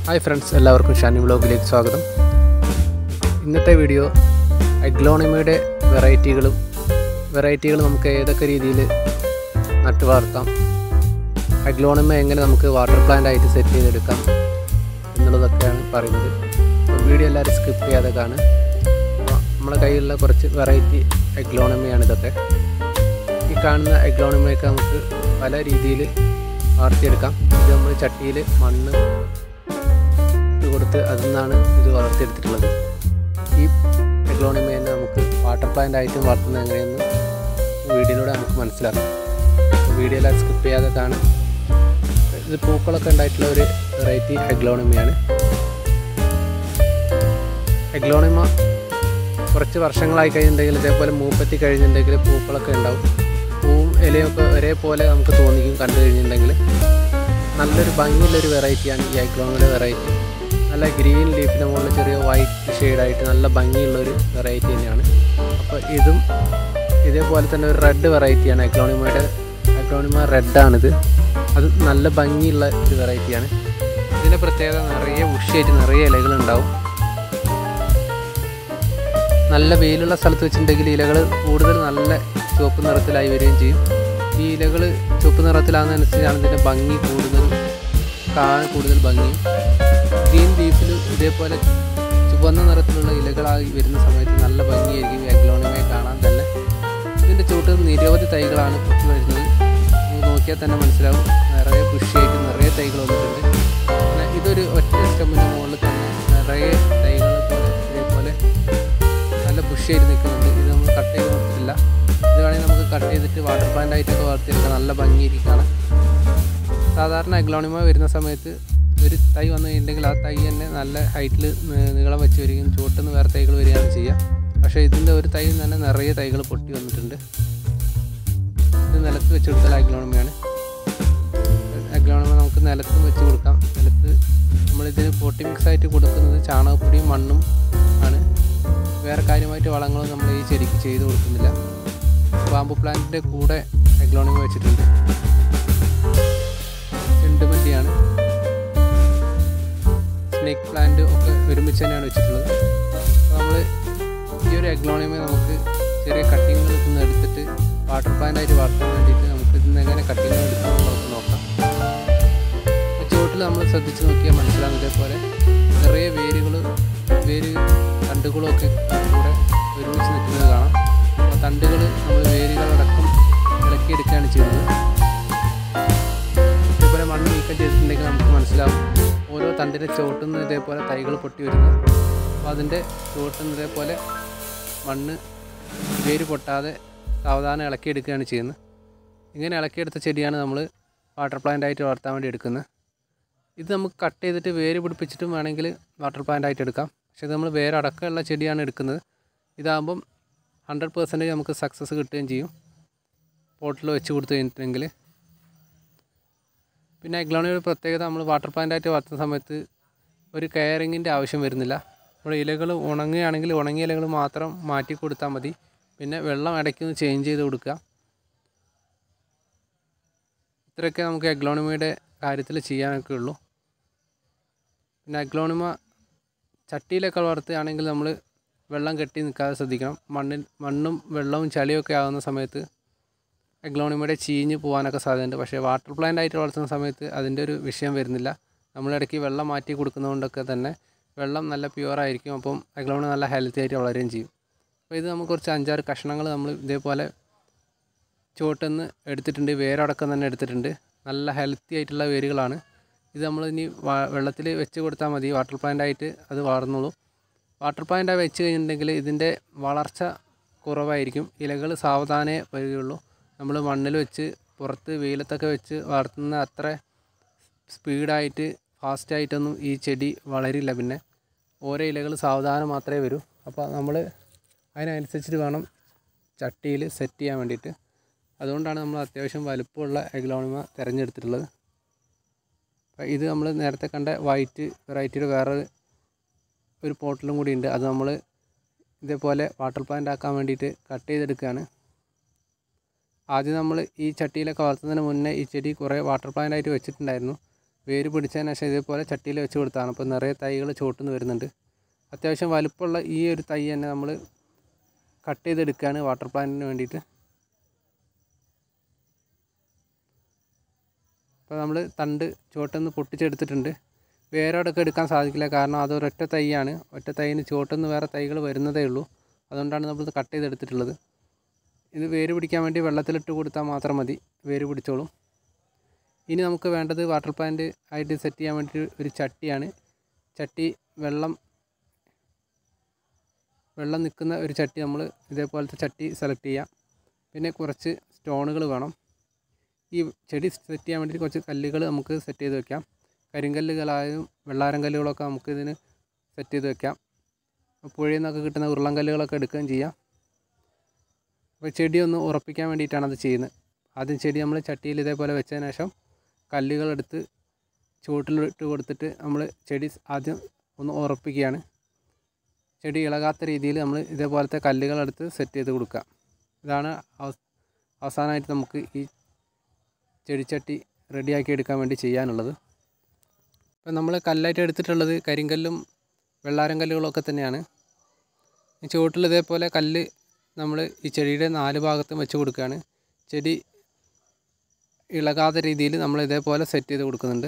hi friends എല്ലാവർക്കും ഷാനി വ്ളോഗിലേക്ക് സ്വാഗതം ഇന്നത്തെ വീഡിയോ അഗ്ലോണിമയുടെ വെറൈറ്റികളും വെറൈറ്റികൾ നമുക്ക് ഏതൊക്കെ രീതിയിൽ നട്ടു വളർത്താം അഗ്ലോണിമ എങ്ങനെ നമുക്ക് വാട്ടർ പ്ലാന്റ് ആയിട്ട് സെറ്റ് ചെയ്തെടുക്കാം എന്നുള്ളതൊക്കെയാണ് പറയുന്നത് അപ്പോൾ വീഡിയോ എല്ലാവരും സ്കിപ്പ് ചെയ്യാതെ കാണും അപ്പോൾ നമ്മുടെ കയ്യിലുള്ള കുറച്ച് വെറൈറ്റി അഗ്ലോണിമയാണ് ഇതൊക്കെ ഈ കാണുന്ന അഗ്ലോണിമയൊക്കെ നമുക്ക് പല രീതിയിൽ വളർത്തിയെടുക്കാം ഇത് നമ്മൾ ചട്ടിയിൽ മണ്ണ് ഇട്ട് കൊടുത്ത് അതിൽ നിന്നാണ് ഇത് വളർത്തിയെടുത്തിട്ടുള്ളത് ഈ എഗ്ലോണിമയെ നമുക്ക് വാട്ടർ പ്ലാന്റ് ആയിട്ടും വളർത്തുന്നത് എങ്ങനെയെന്ന് വീഡിയോയിലൂടെ നമുക്ക് മനസ്സിലാക്കാം വീഡിയോ എല്ലാം സ്കിപ്പ് ചെയ്യാതെ കാണാം ഇത് പൂക്കളൊക്കെ ഉണ്ടായിട്ടുള്ള ഒരു വെറൈറ്റി എഗ്ലോണിമയാണ് എഗ്ലോണിമ കുറച്ച് വർഷങ്ങളായി കഴിഞ്ഞിട്ടുണ്ടെങ്കിൽ ഇതേപോലെ മൂപ്പത്തി കഴിഞ്ഞിട്ടുണ്ടെങ്കിൽ പൂക്കളൊക്കെ ഉണ്ടാവും പൂവും ഇലയൊക്കെ ഒരേപോലെ നമുക്ക് തോന്നിക്കും കണ്ടു കഴിഞ്ഞിട്ടുണ്ടെങ്കിൽ നല്ലൊരു ഭംഗിയുള്ളൊരു വെറൈറ്റിയാണ് ഈ ഐക്ലോണിയുടെ വെറൈറ്റി നല്ല ഗ്രീൻ ലീഫിൻ്റെ മുകളിൽ ചെറിയ വൈറ്റ് ഷെയ്ഡായിട്ട് നല്ല ഭംഗിയുള്ളൊരു വെറൈറ്റി തന്നെയാണ് അപ്പോൾ ഇതും ഇതേപോലെ തന്നെ ഒരു റെഡ് വെറൈറ്റിയാണ് ഐക്ലോണിമയുടെ ഐക്ലോണിമ റെഡാണിത് അത് നല്ല ഭംഗിയുള്ള ഒരു വെറൈറ്റിയാണ് ഇതിൻ്റെ പ്രത്യേകത നിറയെ ഉഷിയായിട്ട് നിറയെ ഇലകളുണ്ടാവും നല്ല വെയിലുള്ള സ്ഥലത്ത് വെച്ചിട്ടുണ്ടെങ്കിൽ ഇലകൾ കൂടുതൽ നല്ല ചുവപ്പ് നിറത്തിലായി വരികയും ചെയ്യും ഈ ഇലകൾ ചുവപ്പ് നിറത്തിലാകുന്നതനുസരിച്ചാണ് ഇതിൻ്റെ ഭംഗി കൂടുതൽ കാണാൻ കൂടുതൽ ഭംഗിയും ഗ്രീൻ ലീഫിൽ ഇതേപോലെ ചുവന്ന നിറത്തിലുള്ള ഇലകളായി വരുന്ന സമയത്ത് നല്ല ഭംഗിയായിരിക്കും അഗ്ലോണിമയെ കാണാൻ തന്നെ ഇതിൻ്റെ ചുവട്ടിൽ നിരവധി തൈകളാണ് പൊട്ടി വരുന്നത് നമുക്ക് നോക്കിയാൽ തന്നെ മനസ്സിലാവും നിറയെ കൃഷിയായിട്ട് നിറയെ തൈകൾ വന്നിട്ടുണ്ട് പിന്നെ ഇതൊരു ഒറ്റ സ്റ്റെമ്മിൻ്റെ മുകളിൽ തന്നെ നിറയെ തൈകൾ പോലെ ഇതേപോലെ നല്ല ബുഷിയായിട്ട് നിൽക്കുന്നുണ്ട് ഇത് നമ്മൾ കട്ട് ചെയ്ത് കൊടുത്തിട്ടില്ല ഇത് വേണമെങ്കിൽ നമുക്ക് കട്ട് ചെയ്തിട്ട് വാട്ടർ പ്ലാന്റ് ആയിട്ടൊക്കെ വളർത്തിയെടുക്കാം നല്ല ഭംഗിയായിരിക്കും കാണാൻ സാധാരണ അഗ്ലോണിമ വരുന്ന സമയത്ത് ഒരു തൈ വന്നു കഴിഞ്ഞിട്ടുണ്ടെങ്കിൽ ആ തൈ തന്നെ നല്ല ഹൈറ്റിൽ നീളം വെച്ച് വരികയും ചുവട്ടുനിന്ന് വേറെ തൈകൾ വരികയാണ് ചെയ്യുക പക്ഷേ ഇതിൻ്റെ ഒരു തൈ തന്നെ നിറയെ തൈകൾ പൊട്ടി വന്നിട്ടുണ്ട് ഇത് നിലത്ത് വെച്ച് കൊടുത്താൽ അഗ്ലോണിമയാണ് അഗ്ലോണിമ നമുക്ക് നിലത്ത് വെച്ച് കൊടുക്കാം നിലത്ത് നമ്മളിതിന് പോട്ടി മിക്സ് ആയിട്ട് കൊടുക്കുന്നത് ചാണകപ്പൊടിയും മണ്ണും ആണ് വേറെ കാര്യമായിട്ട് വളങ്ങളും നമ്മൾ ഈ ചെടിക്ക് ചെയ്ത് കൊടുക്കുന്നില്ല ബാമ്പു പ്ലാന്റിൻ്റെ കൂടെ എഗ്ലോണിമ വെച്ചിട്ടുണ്ട് ചെണ്ടുമല്ലിയാണ് സ്നേക്ക് പ്ലാന്റ് ഒക്കെ ഒരുമിച്ച് തന്നെയാണ് വെച്ചിട്ടുള്ളത് അപ്പോൾ നമ്മൾ ഈ ഒരു എഗ്ലോണിമ നമുക്ക് ചെറിയ കട്ടിങ്ങുകൾ നിന്ന് എടുത്തിട്ട് വാട്ടർ പ്ലാന്റ് ആയിട്ട് വളർത്താൻ വേണ്ടിയിട്ട് നമുക്ക് ഇതിന്ന് എങ്ങനെ കട്ടിങ്ങുകൾ എടുക്കാമെന്നുള്ളത് നോക്കാം ചുവട്ടിൽ നമ്മൾ ശ്രദ്ധിച്ച് നോക്കിയാൽ മനസ്സിലാകും ഇതേപോലെ നിറയെ വേരുകൾ വേര് തണ്ടുകളൊക്കെ കൂടെ ഒരുമിച്ച് നിൽക്കുന്നത് കാണാം അപ്പോൾ തണ്ടുകൾ നമ്മൾ വേരുകളടക്കം ഇളക്കിയെടുക്കുകയാണ് ചെയ്യുന്നത് ഇതേപോലെ മണ്ണ് നീക്കം ചെയ്തിട്ടുണ്ടെങ്കിൽ നമുക്ക് മനസ്സിലാവും ഓരോ തണ്ടിൻ്റെ ചുവട്ടിൽ നിന്ന് ഇതേപോലെ തൈകൾ പൊട്ടി വരുന്നത് അപ്പോൾ അതിൻ്റെ ചുവട്ടിൽ നിന്ന് ഇതേപോലെ മണ്ണ് വേര് പൊട്ടാതെ സാവധാനം ഇളക്കിയെടുക്കുകയാണ് ചെയ്യുന്നത് ഇങ്ങനെ ഇളക്കിയെടുത്ത ചെടിയാണ് നമ്മൾ വാട്ടർ പ്ലാന്റ് ആയിട്ട് വളർത്താൻ വേണ്ടി എടുക്കുന്നത് ഇത് നമുക്ക് കട്ട് ചെയ്തിട്ട് വേര് പിടിപ്പിച്ചിട്ടും വേണമെങ്കിൽ വാട്ടർ പ്ലാന്റ് ആയിട്ട് എടുക്കാം പക്ഷേ ഇത് നമ്മൾ വേറെ അടക്കമുള്ള ചെടിയാണ് എടുക്കുന്നത് ഇതാകുമ്പം ഹൺഡ്രഡ് പെർസെൻറ്റേജ് നമുക്ക് സക്സസ് കിട്ടുകയും ചെയ്യും പോട്ടിൽ വെച്ച് കൊടുത്തു കഴിഞ്ഞിട്ടുണ്ടെങ്കിൽ പിന്നെ എഗ്ലോണിയുടെ പ്രത്യേകത നമ്മൾ വാട്ടർ പ്ലാന്റ് ആയിട്ട് വളർത്തുന്ന സമയത്ത് ഒരു കെയറിങ്ങിൻ്റെ ആവശ്യം വരുന്നില്ല നമ്മുടെ ഇലകൾ ഉണങ്ങുകയാണെങ്കിൽ ഉണങ്ങിയ ഇലകൾ മാത്രം മാറ്റി കൊടുത്താൽ മതി പിന്നെ വെള്ളം ഇടയ്ക്കൊന്ന് ചേഞ്ച് ചെയ്ത് കൊടുക്കുക ഇത്രയൊക്കെ നമുക്ക് എഗ്ലോണിമയുടെ കാര്യത്തിൽ ചെയ്യാനൊക്കെ ഉള്ളൂ പിന്നെ അഗ്ലോണിമ ചട്ടിയിലൊക്കെ വളർത്തുകയാണെങ്കിൽ നമ്മൾ വെള്ളം കെട്ടി നിൽക്കാതെ ശ്രദ്ധിക്കണം മണ്ണിൽ മണ്ണും വെള്ളവും ചളിയൊക്കെ ആകുന്ന സമയത്ത് എഗ്ലോണിമയുടെ ചീഞ്ഞ് പോകാനൊക്കെ സാധ്യതയുണ്ട് പക്ഷേ വാട്ടർ പ്ലാന്റ് ആയിട്ട് വളർത്തുന്ന സമയത്ത് അതിൻ്റെ ഒരു വിഷയം വരുന്നില്ല നമ്മളിടയ്ക്ക് വെള്ളം മാറ്റി കൊടുക്കുന്നതുകൊണ്ടൊക്കെ തന്നെ വെള്ളം നല്ല പ്യുവർ ആയിരിക്കും അപ്പം എഗ്ലോണി നല്ല ഹെൽത്തി ആയിട്ട് വളരുകയും ചെയ്യും അപ്പോൾ ഇത് നമുക്ക് കുറച്ച് അഞ്ചാറ് കഷ്ണങ്ങൾ നമ്മൾ ഇതേപോലെ ചുവട്ടെന്ന് എടുത്തിട്ടുണ്ട് വേരടക്കം തന്നെ എടുത്തിട്ടുണ്ട് നല്ല ഹെൽത്തി ആയിട്ടുള്ള വേരുകളാണ് ഇത് നമ്മൾ ഇനി വെള്ളത്തിൽ വെച്ച് കൊടുത്താൽ മതി വാട്ടർ പ്ലാന്റ് ആയിട്ട് അത് വളർന്നോളൂ വാട്ടർ പ്ലാന്റ് വെച്ച് കഴിഞ്ഞിട്ടുണ്ടെങ്കിൽ ഇതിൻ്റെ വളർച്ച കുറവായിരിക്കും ഇലകൾ സാവധാനേ വരികയുള്ളൂ നമ്മൾ മണ്ണിൽ വെച്ച് പുറത്ത് വെയിലത്തൊക്കെ വെച്ച് വളർത്തുന്ന അത്ര സ്പീഡായിട്ട് ഫാസ്റ്റായിട്ടൊന്നും ഈ ചെടി വളരില്ല പിന്നെ ഓരോ ഇലകൾ സാവധാനം മാത്രമേ വരൂ അപ്പോൾ നമ്മൾ അതിനനുസരിച്ചിട്ട് വേണം ചട്ടിയിൽ സെറ്റ് ചെയ്യാൻ വേണ്ടിയിട്ട് അതുകൊണ്ടാണ് നമ്മൾ അത്യാവശ്യം വലുപ്പമുള്ള എഗ്ലോണിമ തിരഞ്ഞെടുത്തിട്ടുള്ളത് അപ്പോൾ ഇത് നമ്മൾ നേരത്തെ കണ്ട വൈറ്റ് വെറൈറ്റിയുടെ വേറെ ഒരു പോട്ടിലും കൂടി ഉണ്ട് അത് നമ്മൾ ഇതേപോലെ വാട്ടർ പ്ലാന്റ് ആക്കാൻ വേണ്ടിയിട്ട് കട്ട് ചെയ്തെടുക്കുകയാണ് ആദ്യം നമ്മൾ ഈ ചട്ടിയിലൊക്കെ വളർത്തുന്നതിന് മുന്നേ ഈ ചെടി കുറേ വാട്ടർ പ്ലാന്റ് ആയിട്ട് വെച്ചിട്ടുണ്ടായിരുന്നു വേര് പിടിച്ചതിന് ശേഷം ഇതേപോലെ ചട്ടിയിൽ വെച്ച് കൊടുത്താണ് അപ്പോൾ നിറയെ തൈകൾ ചോട്ടുന്ന് വരുന്നുണ്ട് അത്യാവശ്യം വലുപ്പമുള്ള ഈ ഒരു തൈ തന്നെ നമ്മൾ കട്ട് ചെയ്തെടുക്കുകയാണ് വാട്ടർ പ്ലാന്റിന് വേണ്ടിയിട്ട് അപ്പോൾ നമ്മൾ തണ്ട് ചുവട്ടുനിന്ന് പൊട്ടിച്ചെടുത്തിട്ടുണ്ട് വേരോടൊക്കെ എടുക്കാൻ സാധിക്കില്ല കാരണം അത് ഒരൊറ്റ തൈയാണ് ഒറ്റ തൈന് ചുവട്ടുനിന്ന് വേറെ തൈകൾ വരുന്നതേ ഉള്ളൂ അതുകൊണ്ടാണ് നമ്മളിത് കട്ട് ചെയ്തെടുത്തിട്ടുള്ളത് ഇത് വേര് പിടിക്കാൻ വേണ്ടി വെള്ളത്തിലിട്ട് കൊടുത്താൽ മാത്രം മതി വേര് പിടിച്ചോളും ഇനി നമുക്ക് വേണ്ടത് വാട്ടർ പ്ലാന്റ് ആയിട്ട് സെറ്റ് ചെയ്യാൻ വേണ്ടി ഒരു ചട്ടിയാണ് ചട്ടി വെള്ളം വെള്ളം നിൽക്കുന്ന ഒരു ചട്ടി നമ്മൾ ഇതേപോലത്തെ ചട്ടി സെലക്ട് ചെയ്യാം പിന്നെ കുറച്ച് സ്റ്റോണുകൾ വേണം ഈ ചെടി സെറ്റ് ചെയ്യാൻ വേണ്ടി കുറച്ച് കല്ലുകൾ നമുക്ക് സെറ്റ് ചെയ്ത് വെക്കാം കരിങ്കല്ലുകളായും വെള്ളാരം കല്ലുകളൊക്കെ നമുക്ക് ഇതിന് സെറ്റ് ചെയ്ത് വെക്കാം പുഴയിൽ നിന്നൊക്കെ കിട്ടുന്ന ഉരുളൻ കല്ലുകളൊക്കെ എടുക്കുകയും ചെയ്യാം അപ്പോൾ ചെടി ഒന്ന് ഉറപ്പിക്കാൻ വേണ്ടിയിട്ടാണ് അത് ചെയ്യുന്നത് ആദ്യം ചെടി നമ്മൾ ചട്ടിയിൽ ഇതേപോലെ വെച്ചതിന് ശേഷം കല്ലുകളെടുത്ത് ചുവട്ടിലിട്ട് കൊടുത്തിട്ട് നമ്മൾ ചെടി ആദ്യം ഒന്ന് ഉറപ്പിക്കുകയാണ് ചെടി ഇളകാത്ത രീതിയിൽ നമ്മൾ ഇതേപോലത്തെ കല്ലുകളെടുത്ത് സെറ്റ് ചെയ്ത് കൊടുക്കുക ഇതാണ് അവ- അവസാനമായിട്ട് നമുക്ക് ഈ ചെടിച്ചട്ടി റെഡിയാക്കി എടുക്കാൻ വേണ്ടി ചെയ്യാനുള്ളത് ഇപ്പം നമ്മൾ കല്ലായിട്ട് എടുത്തിട്ടുള്ളത് കരിങ്കല്ലും വെള്ളാരം കല്ലുകളൊക്കെ തന്നെയാണ് ഈ ചുവട്ടിൽ ഇതേപോലെ കല്ല് നമ്മൾ ഈ ചെടിയുടെ നാല് ഭാഗത്തും വെച്ച് കൊടുക്കുകയാണ് ചെടി ഇളകാത്ത രീതിയിൽ നമ്മൾ ഇതേപോലെ സെറ്റ് ചെയ്ത് കൊടുക്കുന്നുണ്ട്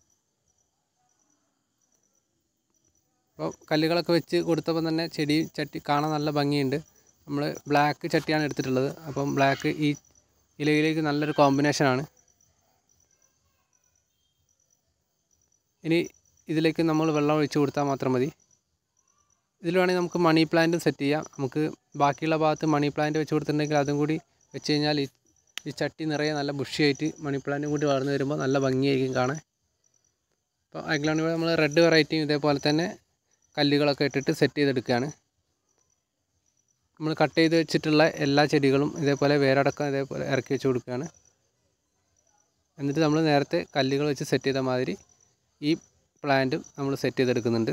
അപ്പോൾ കല്ലുകളൊക്കെ വെച്ച് കൊടുത്തപ്പോൾ തന്നെ ചെടി ചട്ടി കാണാൻ നല്ല ഭംഗിയുണ്ട് നമ്മൾ ബ്ലാക്ക് ചട്ടിയാണ് എടുത്തിട്ടുള്ളത് അപ്പം ബ്ലാക്ക് ഈ ഇലയിലേക്ക് നല്ലൊരു കോമ്പിനേഷനാണ് ഇനി ഇതിലേക്ക് നമ്മൾ വെള്ളം ഒഴിച്ച് കൊടുത്താൽ മാത്രം മതി ഇതിൽ വേണമെങ്കിൽ നമുക്ക് മണി പ്ലാന്റും സെറ്റ് ചെയ്യാം നമുക്ക് ബാക്കിയുള്ള ഭാഗത്ത് മണി പ്ലാന്റ് വെച്ച് കൊടുത്തിട്ടുണ്ടെങ്കിൽ അതും കൂടി വെച്ച് കഴിഞ്ഞാൽ ഈ ഈ ചട്ടി നിറയെ നല്ല ബുഷിയായിട്ട് മണി പ്ലാന്റും കൂടി വളർന്നു വരുമ്പോൾ നല്ല ഭംഗിയായിരിക്കും കാണാൻ അപ്പോൾ അഗ്ലോണി നമ്മൾ റെഡ് വെറൈറ്റിയും ഇതേപോലെ തന്നെ കല്ലുകളൊക്കെ ഇട്ടിട്ട് സെറ്റ് ചെയ്തെടുക്കുകയാണ് നമ്മൾ കട്ട് ചെയ്ത് വെച്ചിട്ടുള്ള എല്ലാ ചെടികളും ഇതേപോലെ വേരടക്കം ഇതേപോലെ ഇറക്കി വെച്ച് കൊടുക്കുകയാണ് എന്നിട്ട് നമ്മൾ നേരത്തെ കല്ലുകൾ വെച്ച് സെറ്റ് ചെയ്ത മാതിരി ഈ പ്ലാന്റും നമ്മൾ സെറ്റ് ചെയ്തെടുക്കുന്നുണ്ട്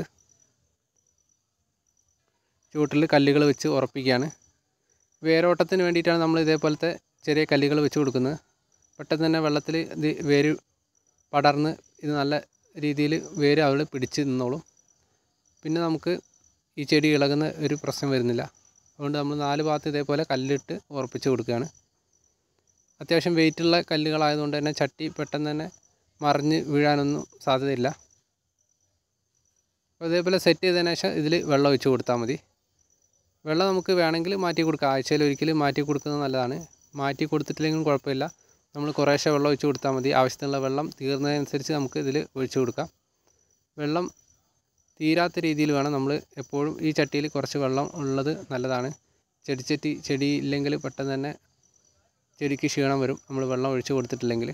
ചുവട്ടിൽ കല്ലുകൾ വെച്ച് ഉറപ്പിക്കുകയാണ് വേരോട്ടത്തിന് വേണ്ടിയിട്ടാണ് നമ്മൾ ഇതേപോലത്തെ ചെറിയ കല്ലുകൾ വെച്ച് കൊടുക്കുന്നത് പെട്ടെന്ന് തന്നെ വെള്ളത്തിൽ ഇത് വേര് പടർന്ന് ഇത് നല്ല രീതിയിൽ വേര് അവൾ പിടിച്ച് നിന്നോളും പിന്നെ നമുക്ക് ഈ ചെടി ഇളകുന്ന ഒരു പ്രശ്നം വരുന്നില്ല അതുകൊണ്ട് നമ്മൾ നാല് ഭാഗത്ത് ഇതേപോലെ കല്ലിട്ട് ഉറപ്പിച്ച് കൊടുക്കുകയാണ് അത്യാവശ്യം വെയിറ്റുള്ള കല്ലുകളായതുകൊണ്ട് തന്നെ ചട്ടി പെട്ടെന്ന് തന്നെ മറിഞ്ഞ് വീഴാനൊന്നും സാധ്യതയില്ല അപ്പോൾ ഇതേപോലെ സെറ്റ് ചെയ്തതിന് ശേഷം ഇതിൽ വെള്ളം ഒഴിച്ച് കൊടുത്താൽ മതി വെള്ളം നമുക്ക് വേണമെങ്കിൽ മാറ്റി കൊടുക്കാം ആഴ്ചയിൽ ഒരിക്കൽ മാറ്റി കൊടുക്കുന്നത് നല്ലതാണ് മാറ്റി കൊടുത്തിട്ടില്ലെങ്കിലും കുഴപ്പമില്ല നമ്മൾ കുറേശ്ശെ വെള്ളം ഒഴിച്ച് കൊടുത്താൽ മതി ആവശ്യത്തിനുള്ള വെള്ളം തീർന്നതനുസരിച്ച് നമുക്ക് ഇതിൽ ഒഴിച്ച് കൊടുക്കാം വെള്ളം തീരാത്ത രീതിയിൽ വേണം നമ്മൾ എപ്പോഴും ഈ ചട്ടിയിൽ കുറച്ച് വെള്ളം ഉള്ളത് നല്ലതാണ് ചെടിച്ചട്ടി ചെടി ഇല്ലെങ്കിൽ പെട്ടെന്ന് തന്നെ ചെടിക്ക് ക്ഷീണം വരും നമ്മൾ വെള്ളം ഒഴിച്ച് കൊടുത്തിട്ടില്ലെങ്കിൽ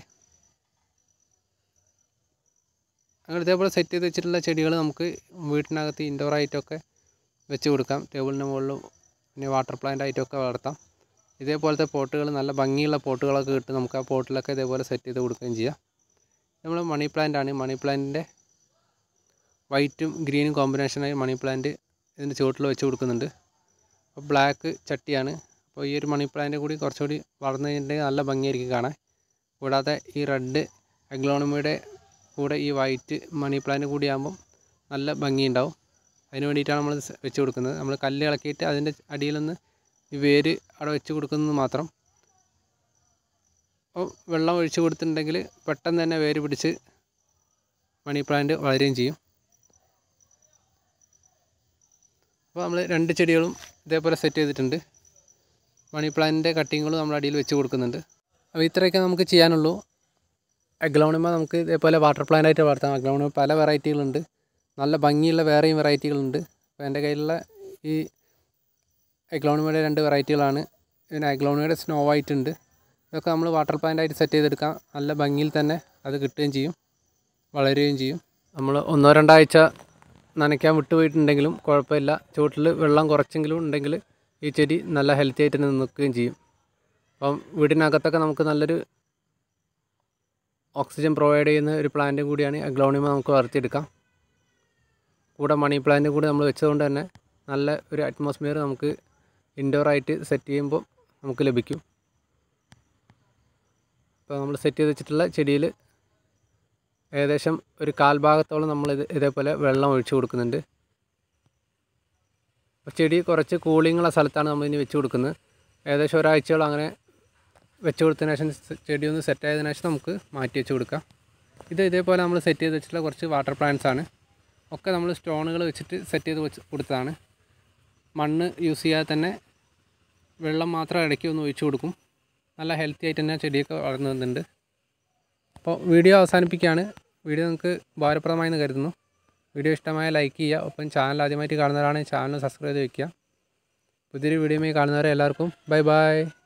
അങ്ങനെ ഇതേപോലെ സെറ്റ് ചെയ്ത് വെച്ചിട്ടുള്ള ചെടികൾ നമുക്ക് വീട്ടിനകത്ത് ഇൻഡോർ ആയിട്ടൊക്കെ വെച്ച് കൊടുക്കാം ടേബിളിന് മുകളിലും പിന്നെ വാട്ടർ പ്ലാന്റ് ആയിട്ടൊക്കെ വളർത്താം ഇതേപോലത്തെ പോട്ടുകൾ നല്ല ഭംഗിയുള്ള പോട്ടുകളൊക്കെ കിട്ടും നമുക്ക് ആ പോട്ടിലൊക്കെ ഇതേപോലെ സെറ്റ് ചെയ്ത് കൊടുക്കുകയും ചെയ്യാം നമ്മൾ മണി പ്ലാന്റ് ആണ് മണി പ്ലാന്റിൻ്റെ വൈറ്റും ഗ്രീനും കോമ്പിനേഷനായി മണി പ്ലാന്റ് ഇതിൻ്റെ ചുവട്ടിൽ വെച്ച് കൊടുക്കുന്നുണ്ട് അപ്പോൾ ബ്ലാക്ക് ചട്ടിയാണ് അപ്പോൾ ഈ ഒരു മണി പ്ലാന്റ് കൂടി കുറച്ചുകൂടി വളർന്നു കഴിഞ്ഞിട്ടുണ്ടെങ്കിൽ നല്ല ഭംഗിയായിരിക്കും കാണാൻ കൂടാതെ ഈ റെഡ് അഗ്ലോണമിയുടെ കൂടെ ഈ വൈറ്റ് മണി പ്ലാന്റ് കൂടി ആകുമ്പം നല്ല ഭംഗിയുണ്ടാവും അതിന് വേണ്ടിയിട്ടാണ് നമ്മൾ സ് വെച്ച് കൊടുക്കുന്നത് നമ്മൾ കല്ല് ഇളക്കിയിട്ട് അതിൻ്റെ അടിയിലൊന്ന് ഈ വേര് അവിടെ വെച്ച് കൊടുക്കുന്നത് മാത്രം അപ്പോൾ വെള്ളം ഒഴിച്ച് കൊടുത്തിട്ടുണ്ടെങ്കിൽ പെട്ടെന്ന് തന്നെ വേര് പിടിച്ച് മണി പ്ലാന്റ് വളരുകയും ചെയ്യും അപ്പോൾ നമ്മൾ രണ്ട് ചെടികളും ഇതേപോലെ സെറ്റ് ചെയ്തിട്ടുണ്ട് മണി പ്ലാന്റിൻ്റെ കട്ടിങ്ങുകളും നമ്മൾ അടിയിൽ വെച്ച് കൊടുക്കുന്നുണ്ട് അപ്പോൾ ഇത്രയൊക്കെ നമുക്ക് ചെയ്യാനുള്ളൂ അഗ്ലോണിമ നമുക്ക് ഇതേപോലെ വാട്ടർ പ്ലാന്റ് ആയിട്ട് വളർത്താം അഗ്ലോണിമ പല വെറൈറ്റികളുണ്ട് നല്ല ഭംഗിയുള്ള വേറെയും വെറൈറ്റികളുണ്ട് അപ്പോൾ എൻ്റെ കയ്യിലുള്ള ഈ അഗ്ലോണിമയുടെ രണ്ട് വെറൈറ്റികളാണ് പിന്നെ അഗ്ലോണിമയുടെ സ്നോ വൈറ്റ് ഉണ്ട് ഇതൊക്കെ നമ്മൾ വാട്ടർ പ്ലാന്റ് ആയിട്ട് സെറ്റ് ചെയ്തെടുക്കാം നല്ല ഭംഗിയിൽ തന്നെ അത് കിട്ടുകയും ചെയ്യും വളരുകയും ചെയ്യും നമ്മൾ ഒന്നോ രണ്ടാഴ്ച നനയ്ക്കാൻ വിട്ടുപോയിട്ടുണ്ടെങ്കിലും കുഴപ്പമില്ല ചുവട്ടിൽ വെള്ളം കുറച്ചെങ്കിലും ഉണ്ടെങ്കിൽ ഈ ചെടി നല്ല ഹെൽത്തി ആയിട്ട് തന്നെ നിൽക്കുകയും ചെയ്യും അപ്പം വീടിനകത്തൊക്കെ നമുക്ക് നല്ലൊരു ഓക്സിജൻ പ്രൊവൈഡ് ചെയ്യുന്ന ഒരു പ്ലാന്റും കൂടിയാണ് അഗ്ലോണിമ നമുക്ക് വളർത്തിയെടുക്കാം കൂടെ മണി പ്ലാന്റ് കൂടി നമ്മൾ വെച്ചതുകൊണ്ട് തന്നെ നല്ല ഒരു അറ്റ്മോസ്ഫിയർ നമുക്ക് ഇൻഡോർ ആയിട്ട് സെറ്റ് ചെയ്യുമ്പോൾ നമുക്ക് ലഭിക്കും അപ്പോൾ നമ്മൾ സെറ്റ് ചെയ്ത് വെച്ചിട്ടുള്ള ചെടിയിൽ ഏകദേശം ഒരു കാൽഭാഗത്തോളം നമ്മൾ ഇത് ഇതേപോലെ വെള്ളം ഒഴിച്ചു കൊടുക്കുന്നുണ്ട് അപ്പോൾ ചെടി കുറച്ച് കൂളിങ്ങുള്ള സ്ഥലത്താണ് നമ്മൾ ഇനി വെച്ച് കൊടുക്കുന്നത് ഏകദേശം ഒരാഴ്ചയോളം അങ്ങനെ വെച്ച് കൊടുത്തതിന് ശേഷം സ് ചെടി ഒന്ന് സെറ്റ് ആയതിനു ശേഷം നമുക്ക് മാറ്റി വെച്ച് കൊടുക്കാം ഇത് ഇതേപോലെ നമ്മൾ സെറ്റ് ചെയ്ത് വെച്ചിട്ടുള്ള കുറച്ച് വാട്ടർ പ്ലാന്റ്സ് ആണ് ഒക്കെ നമ്മൾ സ്റ്റോണുകൾ വെച്ചിട്ട് സെറ്റ് ചെയ്ത് വെച്ച് കൊടുത്തതാണ് മണ്ണ് യൂസ് ചെയ്യാതെ തന്നെ വെള്ളം മാത്രം ഇടയ്ക്ക് ഒന്ന് ഒഴിച്ചു കൊടുക്കും നല്ല ഹെൽത്തി ആയിട്ട് തന്നെ ചെടിയൊക്കെ വളർന്നു വന്നിട്ടുണ്ട് അപ്പോൾ വീഡിയോ അവസാനിപ്പിക്കുകയാണ് വീഡിയോ നിങ്ങൾക്ക് ഉപകാരപ്രദമായി എന്ന് കരുതുന്നു വീഡിയോ ഇഷ്ടമായ ലൈക്ക് ചെയ്യുക ഒപ്പം ചാനൽ ആദ്യമായിട്ട് കാണുന്നവരാണെങ്കിൽ ചാനൽ സബ്സ്ക്രൈബ് ചെയ്ത് വെക്കുക പുതിയൊരു വീഡിയോയുമായി കാണുന്നവരെ എല്ലാവർക്കും ബൈ ബൈ